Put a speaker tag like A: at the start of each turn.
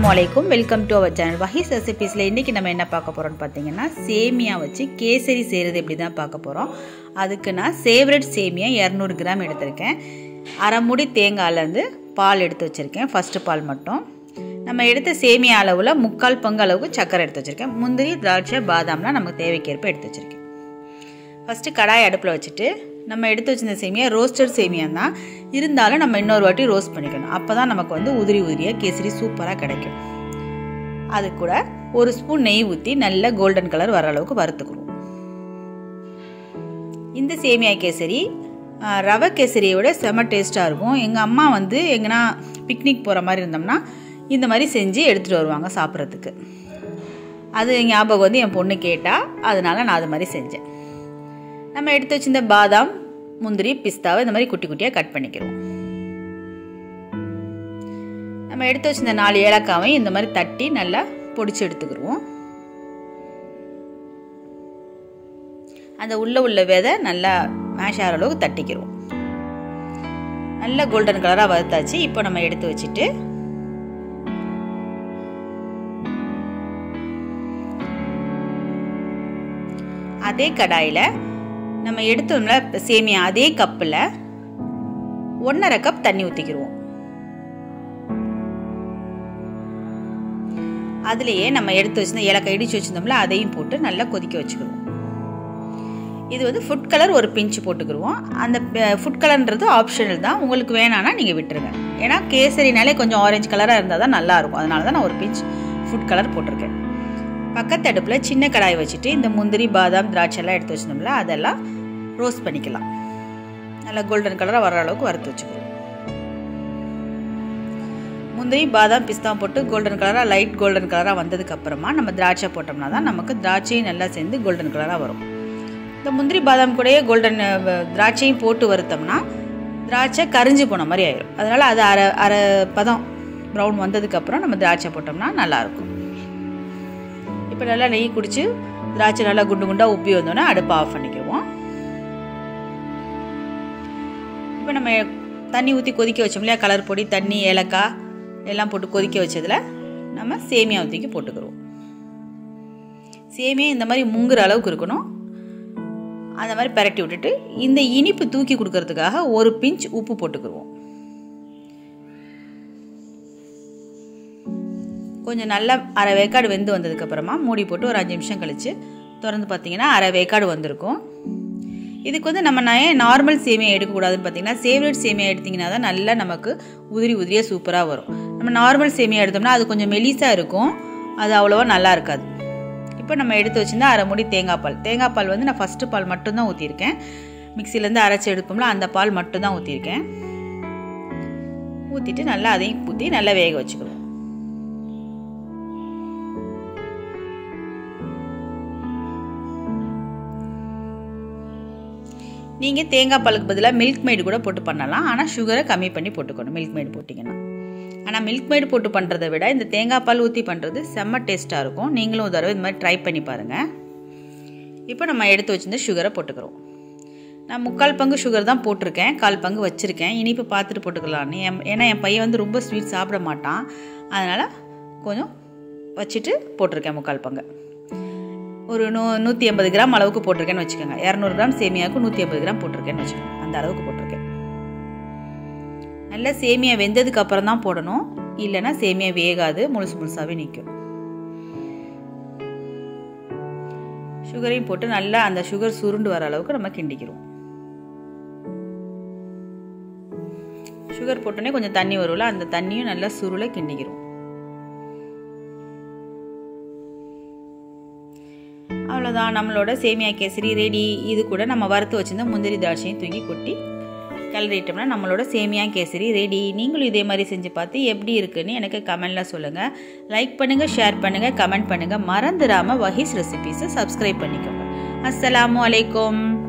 A: அலைக்கும் welcome to our channel வஹீஸ் ரெசிபீஸில் இன்றைக்கி நம்ம என்ன பார்க்க போகிறோம்னு பார்த்தீங்கன்னா சேமியா வச்சு கேசரி செய்கிறது எப்படி தான் பார்க்க போகிறோம் அதுக்கு நான் சேவரட் சேமியா இரநூறு கிராம் எடுத்திருக்கேன் அரை மூடி தேங்காயிலேருந்து பால் எடுத்து வச்சுருக்கேன் ஃபஸ்ட்டு பால் மட்டும் நம்ம எடுத்த சேமியா அளவில் முக்கால் பங்கு அளவுக்கு சக்கரை எடுத்து வச்சுருக்கேன் முந்திரி திராட்சை பாதாம்லாம் நமக்கு தேவைக்கேற்ப எடுத்து வச்சுருக்கேன் ஃபஸ்ட்டு கடாய் அடுப்பில் வச்சுட்டு நம்ம எடுத்து வச்சிருந்த சேமியா ரோஸ்டட் சேமியா தான் இருந்தாலும் நம்ம இன்னொரு வாட்டி ரோஸ்ட் பண்ணிக்கணும் அப்போ தான் நமக்கு வந்து உதிரி உதிரியாக கேசரி சூப்பராக கிடைக்கும் அது கூட ஒரு ஸ்பூன் நெய் ஊற்றி நல்ல கோல்டன் கலர் வர அளவுக்கு வறுத்துக்கணும் இந்த சேமியா கேசரி ரவை கேசரியை விட செம டேஸ்ட்டாக இருக்கும் எங்கள் அம்மா வந்து எங்கன்னா பிக்னிக் போகிற மாதிரி இருந்தோம்னா இந்த மாதிரி செஞ்சு எடுத்துகிட்டு வருவாங்க சாப்பிட்றதுக்கு அது ஞாபகம் வந்து என் பொண்ணு கேட்டால் அதனால் நான் அது மாதிரி செஞ்சேன் நம்ம எடுத்து வச்சிருந்த பாதாம் முந்திரி பிஸ்தாவை இந்த மாதிரி குட்டி குட்டியாக கட் பண்ணிக்கிறோம் நம்ம எடுத்து வச்சிருந்த நாலு ஏலக்காவையும் இந்த மாதிரி தட்டி நல்லா பொடிச்சு எடுத்துக்கிடுவோம் அந்த உள்ள உள்ள விதை நல்லா மேஷ் ஆகிற அளவுக்கு தட்டிக்கிறோம் நல்ல கோல்டன் கலராக வறுத்தாச்சு இப்போ நம்ம எடுத்து வச்சுட்டு அதே கடாயில் நம்ம எடுத்தோம்ல சேமியா அதே கப்பில் ஒன்றரை கப் தண்ணி ஊற்றிக்கிடுவோம் அதுலேயே நம்ம எடுத்து வச்சிருந்த ஏலக்காய் இடிச்சு வச்சிருந்தோம்ல அதையும் போட்டு நல்லா கொதிக்க வச்சுக்கிடுவோம் இது வந்து ஃபுட் கலர் ஒரு பிஞ்சு போட்டுக்கிடுவோம் அந்த ஃபுட் கலர்ன்றது ஆப்ஷனல் தான் உங்களுக்கு வேணான்னா நீங்கள் விட்டுருங்க ஏன்னா கேசரினாலே கொஞ்சம் ஆரஞ்சு கலராக இருந்தால் தான் நல்லாயிருக்கும் அதனால தான் நான் ஒரு பிஞ்ச் ஃபுட் கலர் போட்டிருக்கேன் பக்கத்து அடுப்பில் சின்ன கடாய் வச்சுட்டு இந்த முந்திரி பாதாம் திராட்சைலாம் எடுத்து வச்சிருந்தோம்ல அதெல்லாம் ரோஸ்ட் பண்ணிக்கலாம் நல்லா கோல்டன் கலராக வர அளவுக்கு வறுத்து வச்சுக்கிறோம் முந்திரி பாதாம் பிஸ்தா போட்டு கோல்டன் கலராக லைட் கோல்டன் கலராக வந்ததுக்கு அப்புறமா நம்ம திராட்சை போட்டோம்னா தான் நமக்கு திராட்சையும் நல்லா சேர்ந்து கோல்டன் கலராக வரும் இந்த முந்திரி பாதாம் கூடயே கோல்டன் திராட்சையும் போட்டு வறுத்தோம்னா திராட்சை கரிஞ்சு போன மாதிரி ஆயிடும் அதனால் அது அரை அரை பதம் ப்ரௌன் வந்ததுக்கப்புறம் நம்ம திராட்சை போட்டோம்னா நல்லாயிருக்கும் இப்போ நல்லா நெய் குடிச்சு திராட்சை நல்லா குண்டு குண்டாக உப்பி வந்தோன்னே அடுப்பை ஆஃப் பண்ணிக்குவோம் இப்போ நம்ம தண்ணி ஊற்றி கொதிக்க வச்சோம் இல்லையா கலர் பொடி தண்ணி ஏலக்காய் எல்லாம் போட்டு கொதிக்க வச்சதில் நம்ம சேமியா ஊற்றிக்கி போட்டுக்கிறோம் சேமியா இந்த மாதிரி முங்குற அளவுக்கு இருக்கணும் அந்த மாதிரி பரட்டி விட்டுட்டு இந்த இனிப்பு தூக்கி கொடுக்கறதுக்காக ஒரு பிஞ்ச் உப்பு போட்டுக்கிடுவோம் கொஞ்சம் நல்லா அரை வேக்காடு வெந்து வந்ததுக்கப்புறமா மூடி போட்டு ஒரு அஞ்சு நிமிஷம் கழித்து திறந்து பார்த்தீங்கன்னா அரை வேக்காடு வந்திருக்கும் இதுக்கு வந்து நம்ம நான் நார்மல் சேமியா எடுக்கக்கூடாதுன்னு பார்த்தீங்கன்னா சேவரட் சேமியா எடுத்திங்கன்னா தான் நல்லா நமக்கு உதிரி உதிரியாக சூப்பராக வரும் நம்ம நார்மல் சேமியா எடுத்தோம்னா அது கொஞ்சம் மெலிசாக இருக்கும் அது அவ்வளோவா நல்லா இருக்காது இப்போ நம்ம எடுத்து வச்சுருந்தா அரை முடி தேங்காய் பால் தேங்காய் பால் வந்து நான் ஃபஸ்ட்டு பால் மட்டும்தான் ஊற்றிருக்கேன் மிக்சிலேருந்து அரைச்சி எடுப்போம்ல அந்த பால் மட்டும்தான் ஊற்றிருக்கேன் ஊற்றிட்டு நல்லா அதையும் ஊற்றி நல்லா வேக வச்சுக்கணும் நீங்கள் தேங்காய் பாலுக்கு பதிலாக மில்க் மேடு கூட போட்டு பண்ணலாம் ஆனால் சுகரை கம்மி பண்ணி போட்டுக்கணும் மில்க் மேடு போட்டிங்கன்னா ஆனால் மில்க் மேடு போட்டு பண்ணுறதை விட இந்த தேங்காய் பால் ஊற்றி பண்ணுறது செம்ம டேஸ்ட்டாக இருக்கும் நீங்களும் ஒரு தடவை இந்த மாதிரி ட்ரை பண்ணி பாருங்கள் இப்போ நம்ம எடுத்து வச்சுருந்த சுகரை போட்டுக்கிறோம் நான் முக்கால் பங்கு சுகர் தான் போட்டிருக்கேன் கால் பங்கு வச்சுருக்கேன் இனிப்பு பார்த்துட்டு போட்டுக்கலான்னு என் ஏன்னா என் பையன் வந்து ரொம்ப ஸ்வீட் சாப்பிட மாட்டான் அதனால் கொஞ்சம் வச்சுட்டு போட்டிருக்கேன் முக்கால் பங்கு ஒரு நூ நூற்றி ஐம்பது கிராம் அளவுக்கு போட்டிருக்கேன்னு வச்சுக்கோங்க இரநூறு கிராம் சேமியாவுக்கு நூற்றி ஐம்பது கிராம் போட்டிருக்கேன்னு வச்சுக்கோங்க அந்த அளவுக்கு போட்டிருக்கேன் நல்லா சேமியா வெந்ததுக்கு அப்புறம் தான் போடணும் இல்லைன்னா சேமியா வேகாது முழுசு முழுசாகவே நிற்கும் சுகரையும் போட்டு நல்லா அந்த சுகர் சுருண்டு வர அளவுக்கு நம்ம கிண்டிக்கிறோம் சுகர் போட்டோன்னே கொஞ்சம் தண்ணி வரும்ல அந்த தண்ணியும் நல்லா சுருளை கிண்டிக்கிறோம் அவ்வளோதான் நம்மளோட சேமியா கேசரி ரெடி இது கூட நம்ம வறுத்து வச்சுருந்த முந்திரி திராட்சையும் தூக்கி கொட்டி கிளறிட்டோம்னா நம்மளோட சேமியா கேசரி ரெடி நீங்களும் இதே மாதிரி செஞ்சு பார்த்து எப்படி இருக்குன்னு எனக்கு கமெண்டில் சொல்லுங்கள் லைக் பண்ணுங்கள் ஷேர் பண்ணுங்கள் கமெண்ட் பண்ணுங்கள் மறந்துடாமல் வஹீஸ் ரெசிபீஸை சப்ஸ்கிரைப் பண்ணிக்கோங்க அஸ்ஸலாமு அலைக்கும்